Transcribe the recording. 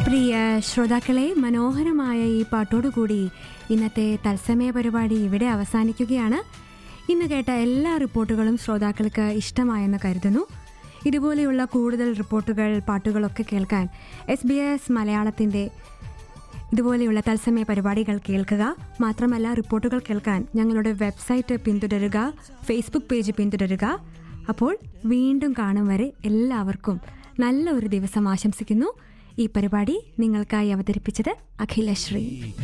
പ്രിയ ശ്രോതാക്കളെ മനോഹരമായ ഈ പാട്ടോടുകൂടി ഇന്നത്തെ തത്സമയ പരിപാടി ഇവിടെ അവസാനിക്കുകയാണ് ഇന്ന് കേട്ട എല്ലാ റിപ്പോർട്ടുകളും ശ്രോതാക്കൾക്ക് ഇഷ്ടമായെന്ന് കരുതുന്നു ഇതുപോലെയുള്ള കൂടുതൽ റിപ്പോർട്ടുകൾ പാട്ടുകളൊക്കെ കേൾക്കാൻ എസ് ബി എസ് മലയാളത്തിൻ്റെ ഇതുപോലെയുള്ള തത്സമയ പരിപാടികൾ കേൾക്കുക മാത്രമല്ല റിപ്പോർട്ടുകൾ കേൾക്കാൻ ഞങ്ങളുടെ വെബ്സൈറ്റ് പിന്തുടരുക ഫേസ്ബുക്ക് പേജ് പിന്തുടരുക അപ്പോൾ വീണ്ടും കാണും വരെ എല്ലാവർക്കും നല്ല ഒരു ദിവസം ആശംസിക്കുന്നു ഈ പരിപാടി നിങ്ങൾക്കായി അവതരിപ്പിച്ചത് അഖിലശ്രീ